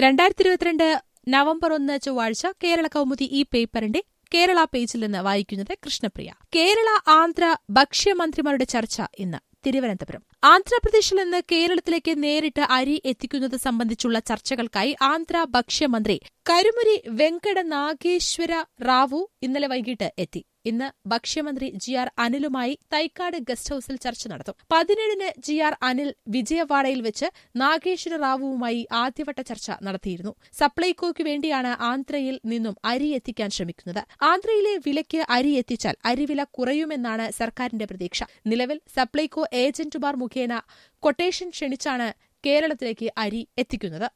രണ്ടായിരത്തി ഇരുപത്തിരണ്ട് നവംബർ ഒന്ന് ചൊവ്വാഴ്ച കേരള കൗമുദി ഈ പേപ്പറിന്റെ കേരള പേജിൽ നിന്ന് വായിക്കുന്നത് കൃഷ്ണപ്രിയ കേരള ആന്ധ്ര ഭക്ഷ്യമന്ത്രിമാരുടെ ചർച്ച ഇന്ന് തിരുവനന്തപുരം ആന്ധ്രാപ്രദേശിൽ നിന്ന് കേരളത്തിലേക്ക് നേരിട്ട് അരി എത്തിക്കുന്നത് സംബന്ധിച്ചുള്ള ചർച്ചകൾക്കായി ആന്ധ്ര ഭക്ഷ്യമന്ത്രി കരുമുരി വെങ്കട നാഗേശ്വര റാവു ഇന്നലെ വൈകിട്ട് എത്തി ഇന്ന് ഭക്ഷ്യമന്ത്രി ജി ആർ അനിലുമായി തൈക്കാട് ഗസ്റ്റ് ഹൌസിൽ ചർച്ച നടത്തും പതിനേഴിന് ജി ആർ അനിൽ വിജയവാഡയിൽ വെച്ച് നാഗേശ്വര റാവുവുമായി ആദ്യവട്ട ചർച്ച നടത്തിയിരുന്നു സപ്ലൈകോയ്ക്ക് വേണ്ടിയാണ് ആന്ധ്രയിൽ നിന്നും അരി എത്തിക്കാൻ ശ്രമിക്കുന്നത് ആന്ധ്രയിലെ വിലയ്ക്ക് അരി എത്തിച്ചാൽ അരിവില കുറയുമെന്നാണ് സർക്കാരിന്റെ പ്രതീക്ഷ നിലവിൽ സപ്ലൈകോ ഏജന്റുമാർ മുഖേന കൊട്ടേഷൻ ക്ഷണിച്ചാണ് കേരളത്തിലേക്ക് അരി എത്തിക്കുന്നത്